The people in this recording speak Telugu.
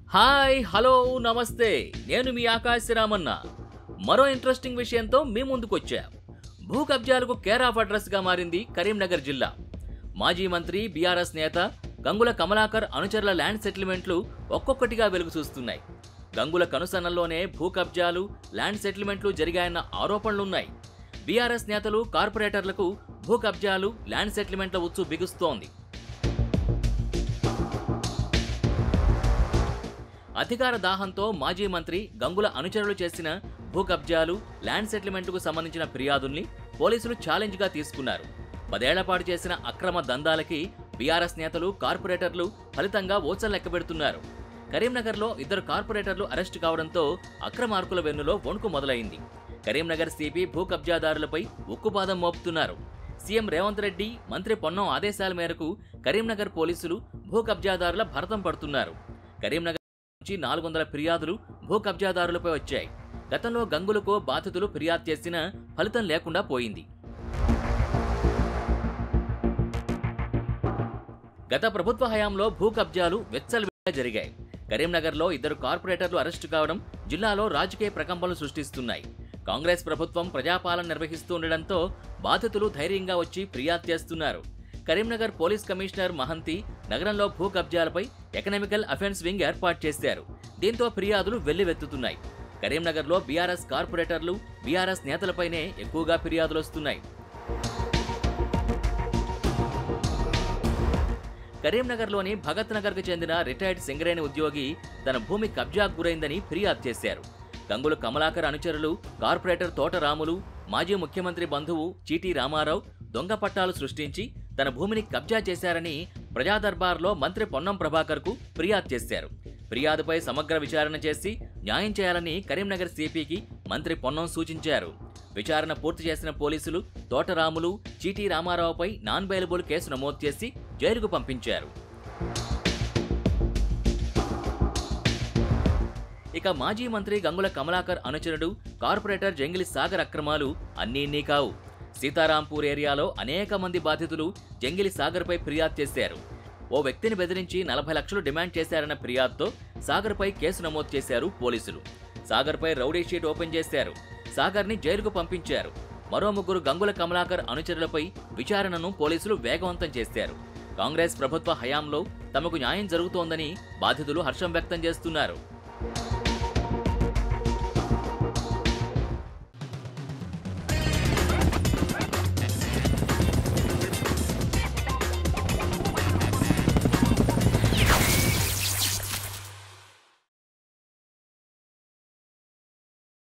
హాయ్ హలో నమస్తే నేను మీ ఆకాశ రామన్న మరో ఇంట్రెస్టింగ్ విషయంతో మీ ముందుకొచ్చా భూ కబ్జాలకు కేర్ ఆఫ్ అడ్రస్ గా మారింది కరీంనగర్ జిల్లా మాజీ మంత్రి బీఆర్ఎస్ నేత గంగుల కమలాకర్ అనుచరుల ల్యాండ్ సెటిల్మెంట్లు ఒక్కొక్కటిగా వెలుగు చూస్తున్నాయి గంగుల కనుసన్నల్లోనే భూ కబ్జాలు ల్యాండ్ సెటిల్మెంట్లు జరిగాయన్న ఆరోపణలున్నాయి బీఆర్ఎస్ నేతలు కార్పొరేటర్లకు భూ కబ్జాలు ల్యాండ్ సెటిల్మెంట్ల ఉచ్చు బిగుస్తోంది అధికార దాహంతో మాజీ మంత్రి గంగుల అనుచరులు చేసిన భూ కబ్జాలు ల్యాండ్ సెటిల్మెంట్కు సంబంధించిన ఫిర్యాదుల్ని పోలీసులు ఛాలెంజ్గా తీసుకున్నారు పదేళ్ల పాటు చేసిన అక్రమ దందాలకి బీఆర్ఎస్ నేతలు కార్పొరేటర్లు ఫలితంగా ఓచలు లెక్కబెడుతున్నారు కరీంనగర్లో ఇద్దరు కార్పొరేటర్లు అరెస్టు కావడంతో అక్రమార్కుల వెన్నులో వణుకు మొదలైంది కరీంనగర్ సిపి భూ కబ్జాదారులపై ఉక్కుపాదం మోపుతున్నారు సీఎం రేవంత్ రెడ్డి మంత్రి పొన్నం ఆదేశాల మేరకు కరీంనగర్ పోలీసులు భూ కబ్జాదారుల భరతం పడుతున్నారు కరీంనగర్ నుంచి నాలుగు వందల ఫిర్యాదులు భూ కబ్జాదారులపై వచ్చాయి గతంలో గంగులకు బాధితులు ఫిర్యాదు చేసినా ఫలితం లేకుండా పోయింది గత ప్రభుత్వ హయాంలో భూ కబ్జాలు వెచ్చలవిడిగా జరిగాయి కరీంనగర్లో ఇద్దరు కార్పొరేటర్లు అరెస్టు కావడం జిల్లాలో రాజకీయ ప్రకంపనలు సృష్టిస్తున్నాయి కాంగ్రెస్ ప్రభుత్వం ప్రజాపాలన నిర్వహిస్తూ ఉండడంతో బాధితులు ధైర్యంగా వచ్చి ఫిర్యాదు చేస్తున్నారు కరీంనగర్ పోలీస్ కమిషనర్ మహంతి నగరంలో భూ కబ్జాలపై ఎకనామికల్ అఫెన్స్ వింగ్ ఏర్పాటు చేశారు దీంతో ఫిర్యాదులు వెల్లువెత్తుతున్నాయి కరీంనగర్లో బీఆర్ఎస్ కార్పొరేటర్లు బీఆర్ఎస్ నేతలపైనే ఎక్కువగా ఫిర్యాదులు వస్తున్నాయి కరీంనగర్లోని భగత్ నగర్కు చెందిన రిటైర్డ్ సింగరేణి ఉద్యోగి తన భూమి కబ్జాకు గురైందని ఫిర్యాదు చేశారు గంగులు కమలాకర్ అనుచరులు కార్పొరేటర్ తోట రాములు మాజీ ముఖ్యమంత్రి బంధువు చీటీ రామారావు దొంగ పట్టాలు సృష్టించి తన భూమిని కబ్జా చేశారని ప్రజా దర్బార్లో మంత్రి పొన్నం ప్రభాకర్కు ఫిర్యాదు చేశారు ఫిర్యాదుపై సమగ్ర విచారణ చేసి న్యాయం చేయాలని కరీంనగర్ సిపికి మంత్రి పొన్నం సూచించారు విచారణ పూర్తి చేసిన పోలీసులు తోటరాములు చీటీ రామారావుపై నాన్ బెయిలబుల్ కేసు నమోదు చేసి జైలుకు పంపించారు ఇక మాజీ మంత్రి గంగుల కమలాకర్ అనుచరుడు కార్పొరేటర్ జంగిలి సాగర్ అక్రమాలు అన్నీ ఇన్నీ కావు సీతారాంపూర్ ఏరియాలో అనేక మంది బాధితులు జంగిలి సాగర్పై ఫిర్యాదు చేశారు ఓ వ్యక్తిని బెదిరించి నలభై లక్షలు డిమాండ్ చేశారన్న ఫిర్యాదుతో సాగర్పై కేసు నమోదు చేశారు పోలీసులు సాగర్పై రౌడీ షీట్ ఓపెన్ చేశారు సాగర్ని జైలుకు పంపించారు మరో ముగ్గురు గంగుల కమలాకర్ అనుచరులపై విచారణను పోలీసులు వేగవంతం చేశారు కాంగ్రెస్ ప్రభుత్వ హయాంలో తమకు న్యాయం జరుగుతోందని బాధితులు హర్షం వ్యక్తం చేస్తున్నారు